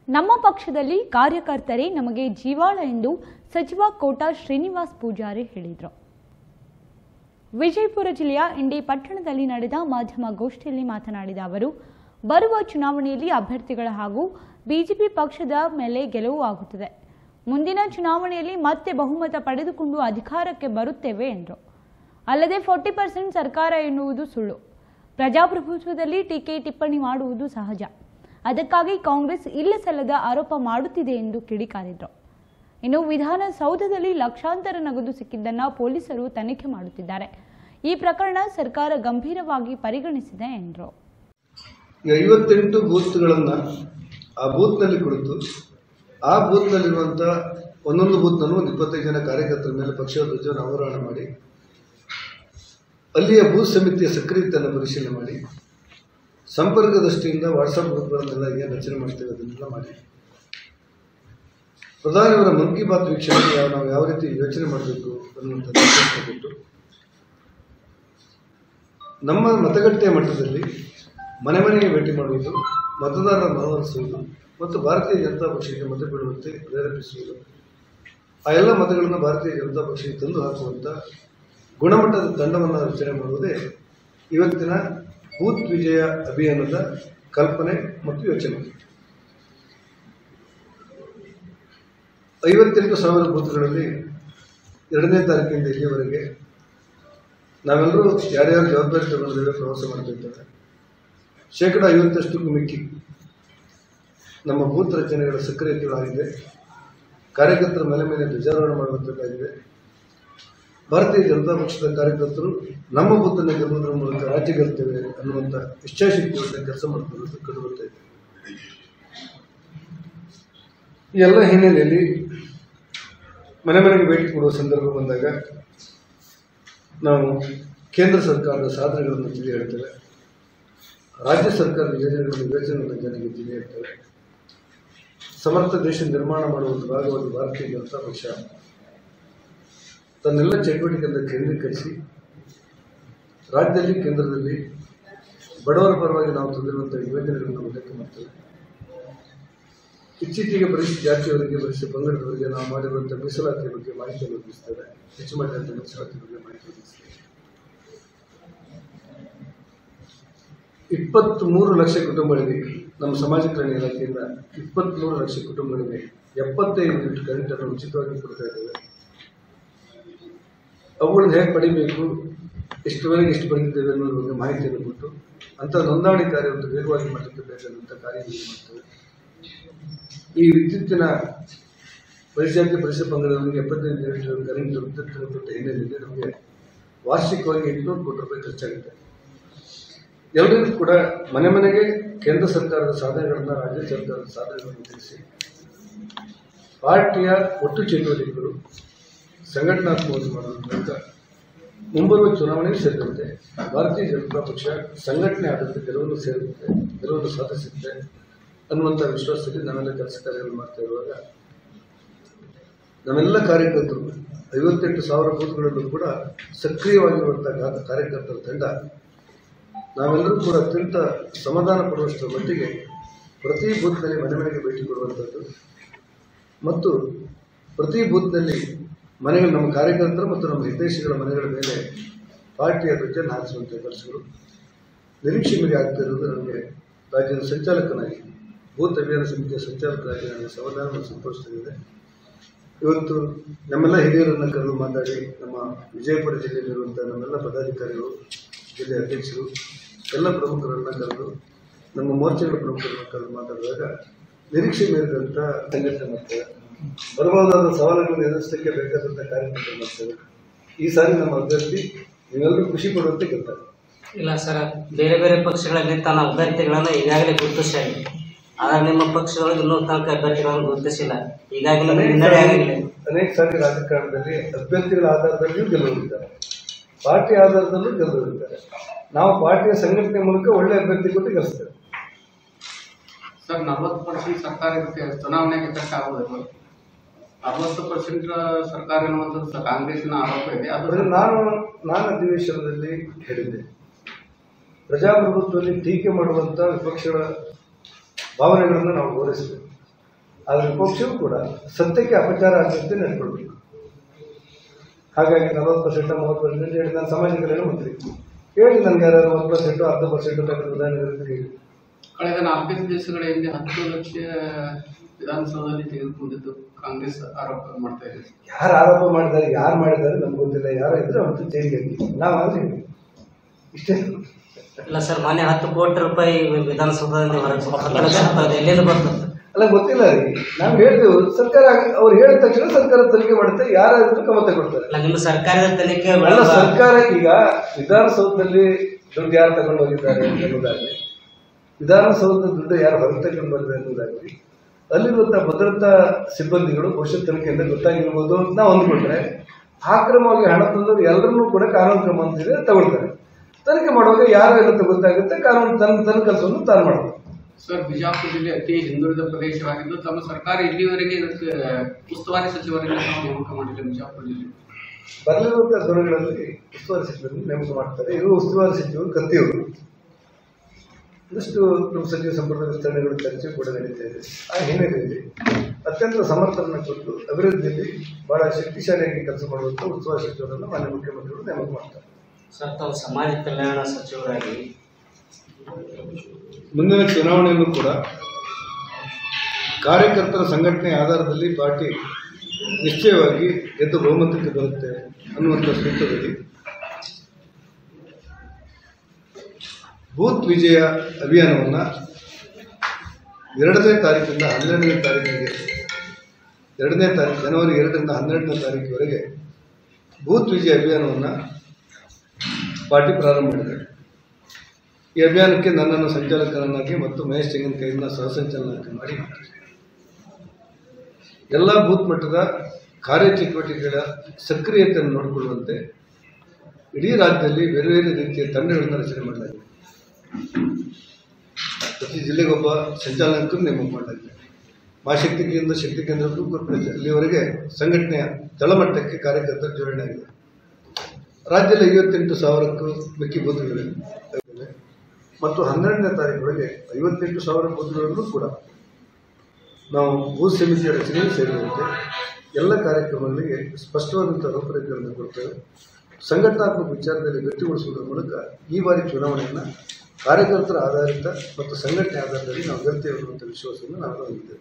ನಮ್ಮ ಪಕ್ಷದಲ್ಲಿ ಕಾರ್ಯಕರ್ತರೇ ನಮಗೆ ಜೀವಾಳ ಎಂದು ಸಚಿವ ಕೋಟಾ ಶ್ರೀನಿವಾಸ್ ಪೂಜಾರಿ ಹೇಳಿದರು ವಿಜಯಪುರ ಜಿಲ್ಲೆಯ ಇಂಡಿ ಪಟ್ಟಣದಲ್ಲಿ ನಡೆದ ಮಾಧ್ಯಮ ಗೋಷ್ಠಿಯಲ್ಲಿ ಮಾತನಾಡಿದ ಅವರು ಬರುವ ಚುನಾವಣೆಯಲ್ಲಿ ಅಭ್ಯರ್ಥಿಗಳ ಹಾಗೂ ಬಿಜೆಪಿ ಪಕ್ಷದ ಮೇಲೆ ಗೆಲುವು ಆಗುತ್ತದೆ ಮುಂದಿನ ಚುನಾವಣೆಯಲ್ಲಿ ಮತ್ತೆ ಬಹುಮತ ಪಡೆದುಕೊಂಡು ಅಧಿಕಾರಕ್ಕೆ ಬರುತ್ತೇವೆ ಎಂದರು ಅಲ್ಲದೆ ಫೋರ್ಟಿ ಪರ್ಸೆಂಟ್ ಸರ್ಕಾರ ಎನ್ನುವುದು ಸುಳ್ಳು ಪ್ರಜಾಪ್ರಭುತ್ವದಲ್ಲಿ ಟೀಕೆ ಟಿಪ್ಪಣಿ ಮಾಡುವುದು ಸಹಜ ಅದಕ್ಕಾಗಿ ಕಾಂಗ್ರೆಸ್ ಇಲ್ಲ ಸಲ್ಲದ ಆರೋಪ ಮಾಡುತ್ತಿದೆ ಎಂದು ಕಿಡಿಕಾರಿದರು ಇನ್ನು ವಿಧಾನಸೌಧದಲ್ಲಿ ಲಕ್ಷಾಂತರ ನಗದು ಸಿಕ್ಕಿದ್ದನ್ನ ಪೊಲೀಸರು ತನಿಖೆ ಮಾಡುತ್ತಿದ್ದಾರೆ ಈ ಪ್ರಕರಣ ಸರ್ಕಾರ ಗಂಭೀರವಾಗಿ ಪರಿಗಣಿಸಿದೆ ಎಂದರು ಈ ಐವತ್ತೆಂಟು ಬೂತ್ಗಳನ್ನು ಆ ಬೂತ್ನಲ್ಲಿ ಕುಳಿತು ಆ ಬೂತ್ನಲ್ಲಿರುವಂಥ ಒಂದೊಂದು ಬೂತ್ನಲ್ಲೂ ಒಂದು ಇಪ್ಪತ್ತೈದು ಜನ ಕಾರ್ಯಕರ್ತರ ಮೇಲೆ ಪಕ್ಷದ ಧ್ವಜವನ್ನು ಅವರೋಹಣ ಮಾಡಿ ಅಲ್ಲಿಯ ಬೂತ್ ಸಮಿತಿಯ ಸಕ್ರಿಯತೆಯನ್ನು ಪರಿಶೀಲನೆ ಮಾಡಿ ಸಂಪರ್ಕ ದೃಷ್ಟಿಯಿಂದ ವಾಟ್ಸಪ್ ಗ್ರೂಪ್ಗಳನ್ನೆಲ್ಲ ಏನು ರಚನೆ ಮಾಡ್ತೇವೆ ಅದನ್ನೆಲ್ಲ ಮಾಡಿ ಪ್ರಧಾನಿಯವರ ಮನ್ ಕಿ ಬಾತ್ ವೀಕ್ಷಣೆಗೆ ಯಾವ- ನಾವು ಯಾವ ರೀತಿ ಯೋಚನೆ ಮಾಡಬೇಕು ಅನ್ನುವಂಥ ನಿರ್ದೇಶನ ಕೊಟ್ಟು ನಮ್ಮ ಮತಗಟ್ಟೆಯ ಮಟ್ಟದಲ್ಲಿ ಮನೆ ಮನೆಗೆ ಭೇಟಿ ಮಾಡುವುದು ಮತದಾರರ ಮನವೊಲಿಸುವುದು ಮತ್ತು ಭಾರತೀಯ ಜನತಾ ಪಕ್ಷಕ್ಕೆ ಮತ ಬಿಡುವಂತೆ ಪ್ರೇರೇಪಿಸುವುದು ಆ ಎಲ್ಲ ಮತಗಳನ್ನು ಭಾರತೀಯ ಜನತಾ ಪಕ್ಷಕ್ಕೆ ತಂದು ಹಾಕುವಂಥ ಗುಣಮಟ್ಟದ ತಂಡವನ್ನು ರಚನೆ ಮಾಡುವುದೇ ಇವತ್ತಿನ ಬೂತ್ ವಿಜಯ ಅಭಿಯಾನದ ಕಲ್ಪನೆ ಮತ್ತು ಯೋಚನೆ ಐವತ್ತೆಂಟು ಸಾವಿರ ಬೂತ್ಗಳಲ್ಲಿ ಎರಡನೇ ತಾರೀಕಿಂದ ಇಲ್ಲಿಯವರೆಗೆ ನಾವೆಲ್ಲರೂ ಯಾರ್ಯಾರು ಜವಾಬ್ದಾರಿ ತಗೊಂಡಿದ್ದೇವೆ ಪ್ರವಾಸ ಮಾಡ್ತಿದ್ದೇವೆ ಶೇಕಡ ಐವತ್ತಷ್ಟು ಮಿಕ್ಕಿ ನಮ್ಮ ಬೂತ್ ರಚನೆಗಳ ಸಕ್ರಿಯತೆಗಳಾಗಿದೆ ಕಾರ್ಯಕರ್ತರ ಮೇಲೆ ಮೇಲೆ ಧ್ವಜಾರೋಹಣ ಮಾಡುವಂಥದ್ದಾಗಿದೆ ಭಾರತೀಯ ಜನತಾ ಪಕ್ಷದ ಕಾರ್ಯಕರ್ತರು ನಮ್ಮ ಬೂತನ್ನು ಗೆಲ್ಲುವುದರ ಮೂಲಕ ರಾಜ್ಯ ಗೆಲ್ತೇವೆ ಅನ್ನುವಂಥ ಇಚ್ಛಾಶಕ್ತಿಯಿಂದ ಕೆಲಸ ಮಾಡ್ತಿರೋದು ಕಂಡುಬರ್ತಾ ಇದೆ ಈ ಎಲ್ಲ ಹಿನ್ನೆಲೆಯಲ್ಲಿ ಮನೆ ಮನೆಗೆ ಭೇಟಿ ಕೊಡುವ ಸಂದರ್ಭ ಬಂದಾಗ ನಾವು ಕೇಂದ್ರ ಸರ್ಕಾರದ ಸಾಧನೆಗಳನ್ನು ತಿಳಿ ಹೇಳ್ತೇವೆ ರಾಜ್ಯ ಸರ್ಕಾರದ ಯೋಜನೆಗಳನ್ನು ಯೋಜನೆಗಳನ್ನು ಜನರಿಗೆ ತಿಳಿ ಹೇಳ್ತೇವೆ ಸಮರ್ಥ ದೇಶ ನಿರ್ಮಾಣ ಮಾಡುವ ಒಂದು ಭಾಗವಾಗಿ ಭಾರತೀಯ ಜನತಾ ಪಕ್ಷ ತನ್ನೆಲ್ಲ ಚಟುವಟಿಕೆಯನ್ನು ಕೇಂದ್ರೀಕರಿಸಿ ರಾಜ್ಯದಲ್ಲಿ ಕೇಂದ್ರದಲ್ಲಿ ಬಡವರ ಪರವಾಗಿ ನಾವು ತಂದಿರುವಂಥ ಯೋಜನೆಗಳನ್ನು ಉಲ್ಲೇಖ ಮಾಡ್ತೇವೆ ಇತ್ತೀಚೆಗೆ ಪರಿಶಿಷ್ಟ ಜಾತಿಯವರಿಗೆ ಪರಿಶಿಷ್ಟ ಪಂಗಡದವರಿಗೆ ನಾವು ಮಾಡಿರುವಂಥ ಮೀಸಲಾತಿ ಬಗ್ಗೆ ಮಾಹಿತಿಯನ್ನು ಒದಗಿಸ್ತೇವೆ ಹೆಚ್ಚು ಮಾಡಿದಂಥ ಮೀಸಲಾತಿ ಬಗ್ಗೆ ಮಾಹಿತಿ ಒದಗಿಸ್ತೇವೆ ಇಪ್ಪತ್ತ್ಮೂರು ಲಕ್ಷ ಕುಟುಂಬಗಳಿಗೆ ನಮ್ಮ ಸಮಾಜ ಕಲ್ಯಾಣ ಇಲಾಖೆಯಿಂದ ಇಪ್ಪತ್ತ್ಮೂರು ಲಕ್ಷ ಕುಟುಂಬಗಳಿಗೆ ಎಪ್ಪತ್ತೈದು ಯೂನಿಟ್ ಕರೆಂಟನ್ನು ಉಚಿತವಾಗಿ ಕೊಡ್ತಾ ಇದ್ದೇವೆ ಅವುಗಳನ್ನ ಹೇಗೆ ಪಡಿಬೇಕು ಎಷ್ಟುವರೆಗೆ ಎಷ್ಟು ಪಡೆದಿದ್ದೇವೆ ಅನ್ನೋದ್ರ ಬಗ್ಗೆ ಮಾಹಿತಿಯನ್ನು ಕೊಟ್ಟು ಅಂಥ ನೋಂದಣಿ ಕಾರ್ಯವನ್ನು ವೇಗವಾಗಿ ಮಾಡಲಿಕ್ಕೆ ಬೇಕಾದಂಥ ಕಾರ್ಯವನ್ನು ಮಾಡ್ತೇವೆ ಈ ವಿದ್ಯುತ್ತಿನ ಪರಿಶಾಂತಿ ಪರಿಸರ ಪಂಗಡಗಳಿಗೆ ಎಪ್ಪತ್ತೈದು ಯೂನಿಟ್ ಕರೆಂಟ್ ವಿದ್ಯುತ್ ಕೊಟ್ಟ ಹಿನ್ನೆಲೆಯಲ್ಲಿ ನಮಗೆ ವಾರ್ಷಿಕವಾಗಿ ಎಂಟುನೂರು ಕೋಟಿ ರೂಪಾಯಿ ಖರ್ಚಾಗುತ್ತೆ ಎಲ್ಲರಿಗೂ ಕೂಡ ಮನೆ ಮನೆಗೆ ಕೇಂದ್ರ ಸರ್ಕಾರದ ಸಾಧನೆಗಳನ್ನು ರಾಜ್ಯ ಸರ್ಕಾರದ ಸಾಧನೆಗಳನ್ನು ತಿಳಿಸಿ ಪಾರ್ಟಿಯ ಒಟ್ಟು ಚಟುವಟಿಕೆಗಳು ಸಂಘಟನಾತ್ಮಕವಾಗಿ ಮಾಡೋದ್ರ ಮೂಲಕ ಮುಂಬರುವ ಚುನಾವಣೆ ಸೇರಿದಂತೆ ಭಾರತೀಯ ಜನತಾ ಪಕ್ಷ ಸಂಘಟನೆ ಆದಂತೆ ಗೆಲುವನ್ನು ಸೇರುತ್ತೆ ಗೆಲುವನ್ನು ಸಾಧಿಸುತ್ತೆ ಅನ್ನುವಂಥ ವಿಶ್ವಾಸದಲ್ಲಿ ನಾವೆಲ್ಲ ಕೆಲಸ ಕಾರ್ಯಗಳು ಮಾಡ್ತಾ ಇರುವಾಗ ನಮ್ಮೆಲ್ಲ ಕಾರ್ಯಕರ್ತರು ಐವತ್ತೆಂಟು ಸಾವಿರ ಬೂತ್ಗಳಲ್ಲೂ ಕೂಡ ಸಕ್ರಿಯವಾಗಿರುವಂಥ ಗಾ- ಕಾರ್ಯಕರ್ತರ ತಂಡ ನಾವೆಲ್ಲರೂ ಕೂಡ ಅತ್ಯಂತ ಸಮಾಧಾನ ಪಡುವಷ್ಟರ ಮಟ್ಟಿಗೆ ಪ್ರತಿ ಬೂತ್ನಲ್ಲಿ ಮನೆ ಮನೆಗೆ ಭೇಟಿ ಕೊಡುವಂಥದ್ದು ಮತ್ತು ಪ್ರತಿ ಬೂತ್ನಲ್ಲಿ ಮನೆಗಳು ನಮ್ಮ ಕಾರ್ಯಕರ್ತರು ಮತ್ತು ನಮ್ಮ ಹಿತೈಷಿಗಳ ಮನೆಗಳ ಮೇಲೆ ಪಾರ್ಟಿಯ ಧ್ವಜವನ್ನು ಹಾರಿಸುವಂಥ ಕೆಲಸಗಳು ನಿರೀಕ್ಷೆ ಮೀರಿ ಆಗ್ತಾ ಇರುವುದು ನನಗೆ ರಾಜ್ಯದ ಸಂಚಾಲಕನಾಗಿ ಬೂತ್ ಅಭಿಯಾನ ಸಮಿತಿಯ ಸಂಚಾಲಕರಾಗಿ ನನಗೆ ಸಮಾಧಾನ ಮತ್ತು ಸಂತೋಷವಿದೆ ಇವತ್ತು ನಮ್ಮೆಲ್ಲ ಹಿರಿಯರನ್ನು ಕರೆದು ಮಾತಾಡಿ ನಮ್ಮ ವಿಜಯಪುರ ಜಿಲ್ಲೆಯಲ್ಲಿರುವಂಥ ನಮ್ಮೆಲ್ಲ ಪದಾಧಿಕಾರಿಗಳು ಜಿಲ್ಲೆ ಅಧ್ಯಕ್ಷರು ಎಲ್ಲ ಪ್ರಮುಖರನ್ನು ಕರೆದು ನಮ್ಮ ಮೋರ್ಚಾಗಳ ಪ್ರಮುಖರನ್ನು ಕರೆದು ಮಾತಾಡಿದಾಗ ನಿರೀಕ್ಷೆ ಮೀರಿದಂಥ ಸಂಘಟನೆ ಮಾಡ್ತೇವೆ ಬರಬಹುದಾದ ಸವಾಲುಗಳನ್ನು ಎದುರಿಸಲಿಕ್ಕೆ ಬೇಕಾದಂಥ ಕಾರ್ಯಕ್ರಮ ಮಾಡ್ತೇವೆ ಈ ಸಾರಿ ನಮ್ಮ ಅಭ್ಯರ್ಥಿ ನೀವೆಲ್ಲರೂ ಖುಷಿ ಪಡುವಂತೆ ಗೆಲ್ತಾರೆ ಇಲ್ಲ ಸರ್ ಬೇರೆ ಬೇರೆ ಪಕ್ಷಗಳಲ್ಲಿ ತನ್ನ ಅಭ್ಯರ್ಥಿಗಳನ್ನು ಈಗಾಗಲೇ ಗುರುತಿಸಿದೆ ಆದರೆ ನಿಮ್ಮ ಪಕ್ಷದೊಳಗೆ ಇನ್ನೂ ತನಕ ಅಭ್ಯರ್ಥಿಗಳನ್ನು ಗುರುತಿಸಿಲ್ಲ ಹೀಗಾಗಿ ನಿಮಗೆ ಅನೇಕ ಹಿನ್ನಡೆ ಸಾರಿ ಆಗಿಲ್ಲ ಅನೇಕ ಸಾರಿ ರಾಜಕಾರಣದಲ್ಲಿ ಅಭ್ಯರ್ಥಿಗಳ ಆಧಾರದಲ್ಲಿಯೂ ಗೆಲ್ಲುವರಿದ್ದಾರೆ ಪಾರ್ಟಿ ಆಧಾರದಲ್ಲೂ ಗೆಲ್ಲುವರಿದ್ದಾರೆ ನಾವು ಪಾರ್ಟಿಯ ಸಂಘಟನೆ ಮೂಲಕ ಒಳ್ಳೆ ಅಭ್ಯರ್ಥಿ ಕೊಟ್ಟು ಗೆಲ್ಲಿಸ್ತೇವೆ ಸರ್ ನಲವತ್ತು ಪರ್ಸೆಂಟ್ ಸರ್ಕಾರ ಇರುತ್ತೆ ಚುನಾವಣೆಗೆ ಕಷ್ಟ ಆಗೋದು ಅರವತ್ತು ಪರ್ಸೆಂಟ್ ಸರ್ಕಾರ ಎನ್ನುವಂಥದ್ದು ಸ- ಕಾಂಗ್ರೆಸ್ಸಿನ ಆರೋಪ ಇದೆ ಅದು ಆದರೆ ನಾನು ನಾನು ಅಧಿವೇಶನದಲ್ಲಿ ಹೇಳಿದ್ದೆ ಪ್ರಜಾಪ್ರಭುತ್ವದಲ್ಲಿ ಟೀಕೆ ಮಾಡುವಂಥ ವಿಪಕ್ಷಗಳ ಭಾವನೆಗಳನ್ನು ನಾವು ಗೌರವಿಸಬೇಕು ಆದರೆ ವಿಪಕ್ಷವೂ ಕೂಡ ಸತ್ಯಕ್ಕೆ ಅಪಚಾರ ಆಗದಂತೆ ನಡ್ಕೊಳ್ಬೇಕು ಹಾಗಾಗಿ ನಲವತ್ತು ಪರ್ಸೆಂಟ್ ಮೂವತ್ತು ಪರ್ಸೆಂಟ್ ಹೇಳಿ ನಾನು ಸಮಾಜ ಕಲ್ಯಾಣ ಮಂತ್ರಿ ಹೇಳಿ ನನಗೆ ಯಾರು ಮೂವತ್ತು ಪರ್ಸೆಂಟ್ ಅರ್ಧ ಪರ್ಸೆಂಟ್ ಉದಾಹರಣೆ ಹೇಳಿ ಕಳೆದ ನಾಲ್ಕೈದು ದಿವಸಗಳ ಹಿಂದೆ ಹತ್ತು ಲಕ್ಷ ವಿಧಾನಸೌಧದಲ್ಲಿ ತೆಗೆದುಕೊಂಡಿದ್ದು ಕಾಂಗ್ರೆಸ್ ಆರೋಪ ಮಾಡ್ತಾ ಇದೆ ಯಾರು ಆರೋಪ ಮಾಡಿದ್ದಾರೆ ಯಾರು ಮಾಡಿದ್ದಾರೆ ನಮ್ಗೆ ಗೊತ್ತಿಲ್ಲ ಯಾರೋ ಇದ್ರೆ ಅವತ್ತು ಜೈಲಿಗೆ ಹಾಕಿ ನಾವು ಅಂದ್ರೆ ಇಷ್ಟೇ ಇಲ್ಲ ಸರ್ ಮೊನ್ನೆ ಹತ್ತು ಕೋಟಿ ರೂಪಾಯಿ ವಿಧಾನಸೌಧದಿಂದ ಹೊರಗೆ ಹತ್ತು ಲಕ್ಷ ರೂಪಾಯಿ ಎಲ್ಲಿಂದ ಬರ್ತದೆ ಅಲ್ಲ ಗೊತ್ತಿಲ್ಲ ರೀ ನಾವು ಹೇಳ್ತೇವೆ ಸರ್ಕಾರ ಅವ್ರು ಹೇಳಿದ ತಕ್ಷಣ ಸರ್ಕಾರ ತನಿಖೆ ಮಾಡುತ್ತೆ ಯಾರಾದ್ರೂ ಕ್ರಮ ತಗೊಳ್ತಾರೆ ಇಲ್ಲ ನಿಮ್ಮ ಸರ್ಕಾರದ ತನಿಖೆ ಅಲ್ಲ ಒಳಗೆ ಸರ್ಕಾರ ಈಗ ವಿಧಾನಸೌಧದಲ್ಲಿ ದುಡ್ಡು ಯಾರು ತಗೊಂಡು ಹೋಗಿದ್ದಾರೆ ಎನ್ನುವುದಾಗಲಿ ವಿಧಾನಸೌಧದ ದುಡ್ಡು ಯಾರು ಹೊರಗೆ ತಗೊಂಡು ಬಂದಿದೆ ಎನ್ನುವುದಾಗಲಿ ಅಲ್ಲಿರುವಂತಹ ಭದ್ರತಾ ಸಿಬ್ಬಂದಿಗಳು ಬಹುಶಃ ತನಿಖೆಯಿಂದ ಗೊತ್ತಾಗಿರ್ಬೋದು ಅಂತ ನಾವು ಅಂದ್ಕೊಂಡ್ರೆ ಆಕ್ರಮವಾಗಿ ಹಣ ತಂದವರು ಎಲ್ಲರನ್ನೂ ಕೂಡ ಕಾನೂನು ಕ್ರಮ ಅಂತಿದೆ ತಗೊಳ್ತಾರೆ ತನಿಖೆ ಮಾಡುವಾಗ ಯಾರು ಇರುತ್ತೆ ಗೊತ್ತಾಗುತ್ತೆ ಕಾನೂನು ತನ್ನ ತನ್ನ ಕೆಲಸವನ್ನು ತಾನು ಮಾಡಬೇಕು ಸರ್ ಬಿಜಾಪುರ ಜಿಲ್ಲೆ ಅತಿ ಹಿಂದುಳಿದ ಪ್ರದೇಶವಾಗಿದ್ದು ತಮ್ಮ ಸರ್ಕಾರ ಇಲ್ಲಿವರೆಗೆ ಇದಕ್ಕೆ ಉಸ್ತುವಾರಿ ಸಚಿವರಿಗೆ ನಾವು ನೇಮಕ ಮಾಡಿಲ್ಲ ಬಿಜಾಪುರ ಜಿಲ್ಲೆ ಬರಲಿರುವಂತಹ ದೊರೆಗಳಲ್ಲಿ ಉಸ್ತುವಾರಿ ಸಚಿವರನ್ನು ನೇಮಕ ಮಾಡ್ತಾರೆ ಇವರು ಉಸ್ತುವಾರಿ ಸಚಿವರು ಕತ್ತಿಯವರು ಒಂದಷ್ಟು ನಮ್ಮ ಸಚಿವ ಸಂಪುಟದ ವಿಸ್ತರಣೆಗಳು ಚರ್ಚೆ ಕೂಡ ನಡೀತಾ ಇದೆ ಆ ಹಿನ್ನೆಲೆಯಲ್ಲಿ ಅತ್ಯಂತ ಸಮರ್ಥನ ಕೊಟ್ಟು ಅಭಿವೃದ್ಧಿಯಲ್ಲಿ ಬಹಳ ಶಕ್ತಿಶಾಲಿಯಾಗಿ ಕೆಲಸ ಮಾಡುವಂಥ ಉಸ್ತುವಾರಿ ಸಚಿವರನ್ನು ಮಾನ್ಯ ಮುಖ್ಯಮಂತ್ರಿಗಳು ನೇಮಕ ಮಾಡ್ತಾರೆ ಸರ್ ತಾವು ಸಮಾಜ ಕಲ್ಯಾಣ ಸಚಿವರಾಗಿ ಮುಂದಿನ ಚುನಾವಣೆಯಲ್ಲೂ ಕೂಡ ಕಾರ್ಯಕರ್ತರ ಸಂಘಟನೆ ಆಧಾರದಲ್ಲಿ ಪಾರ್ಟಿ ನಿಶ್ಚಯವಾಗಿ ಗೆದ್ದು ಬಹುಮತಕ್ಕೆ ಬರುತ್ತೆ ಅನ್ನುವಂಥ ಸೂತ್ರದಲ್ಲಿ ಬೂತ್ ವಿಜಯ ಅಭಿಯಾನವನ್ನು ಎರಡನೇ ತಾರೀಕಿಂದ ಹನ್ನೆರಡನೇ ತಾರೀಕಿಗೆ ಎರಡನೇ ತಾರೀಕು ಜನವರಿ ಎರಡರಿಂದ ಹನ್ನೆರಡನೇ ತಾರೀಕಿವರೆಗೆ ಬೂತ್ ವಿಜಯ ಅಭಿಯಾನವನ್ನು ಪಾರ್ಟಿ ಪ್ರಾರಂಭ ಮಾಡಿದೆ ಈ ಅಭಿಯಾನಕ್ಕೆ ನನ್ನನ್ನು ಸಂಚಾಲಕರನ್ನಾಗಿ ಮತ್ತು ಮಹೇಶ್ ತೆಂಗಿನಕಾಯಿಯನ್ನು ಸಹಸಂಚಾಲನಾಗಿ ಮಾಡಿ ಎಲ್ಲ ಬೂತ್ ಮಟ್ಟದ ಕಾರ್ಯಚಟುವಟಿಕೆಗಳ ಸಕ್ರಿಯತೆಯನ್ನು ನೋಡಿಕೊಳ್ಳುವಂತೆ ಇಡೀ ರಾಜ್ಯದಲ್ಲಿ ಬೇರೆ ಬೇರೆ ರೀತಿಯ ತಂಡಗಳನ್ನು ರಚನೆ ಮಾಡಲಾಗಿದೆ ಪ್ರತಿ ಜಿಲ್ಲೆಗೊಬ್ಬ ಸಂಚಾಲಕರನ್ನು ನೇಮಕ ಮಾಡಲಾಗಿದೆ ಮಹಾಶಕ್ತಿ ಕೇಂದ್ರ ಶಕ್ತಿ ಕೇಂದ್ರಕ್ಕೂ ಕೊಟ್ಟು ಇಲ್ಲಿವರೆಗೆ ಸಂಘಟನೆಯ ತಳಮಟ್ಟಕ್ಕೆ ಕಾರ್ಯಕರ್ತರ ಜೋಡಣೆ ಆಗಿದೆ ರಾಜ್ಯದಲ್ಲಿ ಐವತ್ತೆಂಟು ಸಾವಿರಕ್ಕೂ ಮಿಕ್ಕಿ ಬೂತ್ಗಳಿವೆ ಮತ್ತು ಹನ್ನೆರಡನೇ ತಾರೀಕೊಳಗೆ ಐವತ್ತೆಂಟು ಸಾವಿರ ಬೂತ್ಗಳಲ್ಲೂ ಕೂಡ ನಾವು ಬೂತ್ ಸಮಿತಿಯ ರಚನೆ ಸೇರಿದಂತೆ ಎಲ್ಲ ಕಾರ್ಯಕ್ರಮಗಳಿಗೆ ಸ್ಪಷ್ಟವಾದಂಥ ರೂಪರೇಖೆಗಳನ್ನು ಕೊಡ್ತೇವೆ ಸಂಘಟನಾತ್ಮಕ ವಿಚಾರದಲ್ಲಿ ಗಟ್ಟಿಗೊಳಿಸುವುದರ ಮೂಲಕ ಈ ಬಾರಿ ಚುನಾವಣೆಯನ್ನು ಕಾರ್ಯಕರ್ತರ ಆಧಾರಿತ ಮತ್ತು ಸಂಘಟನೆ ಆಧಾರದಲ್ಲಿ ನಾವು ಗೆಲ್ತೇವೆ ಅನ್ನುವಂಥ ವಿಶ್ವಾಸವನ್ನು ನಾವು ಹೊಂದಿದ್ದೇವೆ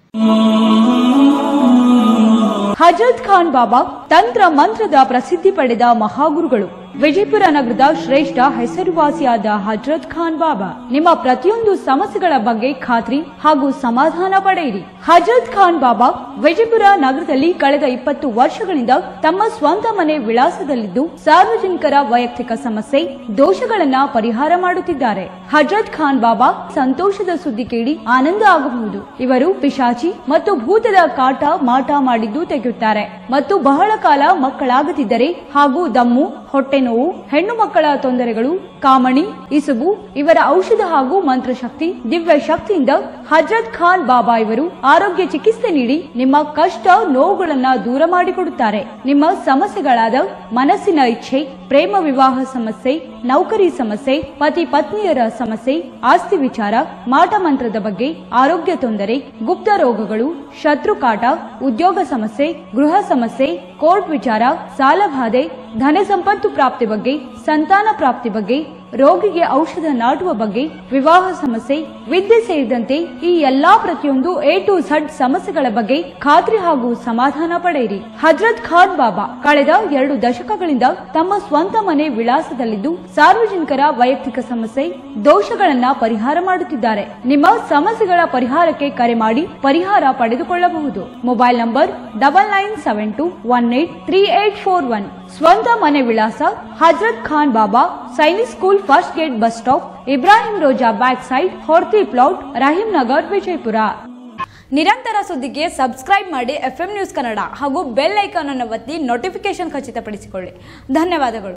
ಹಜರತ್ ಖಾನ್ ಬಾಬಾ ತಂತ್ರ ಮಂತ್ರದ ಪ್ರಸಿದ್ಧಿ ಪಡೆದ ಮಹಾಗುರುಗಳು ವಿಜಯಪುರ ನಗರದ ಶ್ರೇಷ್ಠ ಹೆಸರುವಾಸಿಯಾದ ಹಜರತ್ ಖಾನ್ ಬಾಬಾ ನಿಮ್ಮ ಪ್ರತಿಯೊಂದು ಸಮಸ್ಯೆಗಳ ಬಗ್ಗೆ ಖಾತ್ರಿ ಹಾಗೂ ಸಮಾಧಾನ ಪಡೆಯಿರಿ ಹಜರತ್ ಖಾನ್ ಬಾಬಾ ವಿಜಯಪುರ ನಗರದಲ್ಲಿ ಕಳೆದ ಇಪ್ಪತ್ತು ವರ್ಷಗಳಿಂದ ತಮ್ಮ ಸ್ವಂತ ಮನೆ ವಿಳಾಸದಲ್ಲಿದ್ದು ಸಾರ್ವಜನಿಕರ ವೈಯಕ್ತಿಕ ಸಮಸ್ಯೆ ದೋಷಗಳನ್ನ ಪರಿಹಾರ ಮಾಡುತ್ತಿದ್ದಾರೆ ಹಜರತ್ ಖಾನ್ ಬಾಬಾ ಸಂತೋಷದ ಸುದ್ದಿ ಕೇಳಿ ಆನಂದ ಆಗಬಹುದು ಇವರು ಪಿಶಾಚಿ ಮತ್ತು ಭೂತದ ಕಾಟ ಮಾಟ ಮಾಡಿದ್ದು ತೆಗೆಯುತ್ತಾರೆ ಮತ್ತು ಬಹಳ ಕಾಲ ಮಕ್ಕಳಾಗದಿದ್ದರೆ ಹಾಗೂ ದಮ್ಮು ಹೊಟ್ಟೆ ನೋವು ಹೆಣ್ಣು ಮಕ್ಕಳ ತೊಂದರೆಗಳು ಕಾಮಣಿ ಇಸುಬು ಇವರ ಔಷಧ ಹಾಗೂ ಮಂತ್ರಶಕ್ತಿ ದಿವ್ಯ ಶಕ್ತಿಯಿಂದ ಹಜರತ್ ಖಾನ್ ಬಾಬಾ ಇವರು ಆರೋಗ್ಯ ಚಿಕಿತ್ಸೆ ನೀಡಿ ನಿಮ್ಮ ಕಷ್ಟ ನೋವುಗಳನ್ನ ದೂರ ಮಾಡಿಕೊಡುತ್ತಾರೆ ನಿಮ್ಮ ಸಮಸ್ಯೆಗಳಾದ ಮನಸ್ಸಿನ ಇಚ್ಛೆ ಪ್ರೇಮ ವಿವಾಹ ಸಮಸ್ಯೆ ನೌಕರಿ ಸಮಸ್ಯೆ ಪತಿ ಪತ್ನಿಯರ ಸಮಸ್ಯೆ ಆಸ್ತಿ ವಿಚಾರ ಮಾಟ ಮಂತ್ರದ ಬಗ್ಗೆ ಆರೋಗ್ಯ ತೊಂದರೆ ಗುಪ್ತ ರೋಗಗಳು ಶತ್ರುಕಾಟ ಉದ್ಯೋಗ ಸಮಸ್ಯೆ ಗೃಹ ಸಮಸ್ಯೆ ಕೋರ್ಟ್ ವಿಚಾರ ಸಾಲಬಾಧೆ ಧನ ಸಂಪತ್ತು ಪ್ರಾಪ್ತಿ ಬಗ್ಗೆ ಸಂತಾನ ಪ್ರಾಪ್ತಿ ಬಗ್ಗೆ ರೋಗಿಗೆ ಔಷಧ ನಾಟುವ ಬಗ್ಗೆ ವಿವಾಹ ಸಮಸ್ಯೆ ವಿದ್ಯೆ ಸೇರಿದಂತೆ ಈ ಎಲ್ಲಾ ಪ್ರತಿಯೊಂದು ಎ ಟು ಝಡ್ ಸಮಸ್ಯೆಗಳ ಬಗ್ಗೆ ಖಾತ್ರಿ ಹಾಗೂ ಸಮಾಧಾನ ಪಡೆಯಿರಿ ಹಜರತ್ ಖಾನ್ ಬಾಬಾ ಕಳೆದ ಎರಡು ದಶಕಗಳಿಂದ ತಮ್ಮ ಸ್ವಂತ ಮನೆ ವಿಳಾಸದಲ್ಲಿದ್ದು ಸಾರ್ವಜನಿಕರ ವೈಯಕ್ತಿಕ ಸಮಸ್ಯೆ ದೋಷಗಳನ್ನ ಪರಿಹಾರ ಮಾಡುತ್ತಿದ್ದಾರೆ ನಿಮ್ಮ ಸಮಸ್ಯೆಗಳ ಪರಿಹಾರಕ್ಕೆ ಕರೆ ಮಾಡಿ ಪರಿಹಾರ ಪಡೆದುಕೊಳ್ಳಬಹುದು mobile number double nine seven two one eight three eight four one ಸ್ವಂತ ಮನೆ ವಿಳಾಸ Hazrat Khan Baba Sainik school first gate bus stop Ibrahim Roza back side Horti plot Rahim Nagar Vijayapura ನಿರಂತರ ಸುದ್ದಿಗೆ ಸಬ್ಸ್ಕ್ರೈಬ್ ಮಾಡಿ ಎಫ್ಎಂ ನ್ಯೂಸ್ ಕನ್ನಡ ಹಾಗೂ ಬೆಲ್ ಐಕಾನ್ ಅನ್ನು ಒತ್ತಿ ನೋಟಿಫಿಕೇಶನ್ ಖಚಿತಪಡಿಸಿಕೊಳ್ಳಿ ಧನ್ಯವಾದಗಳು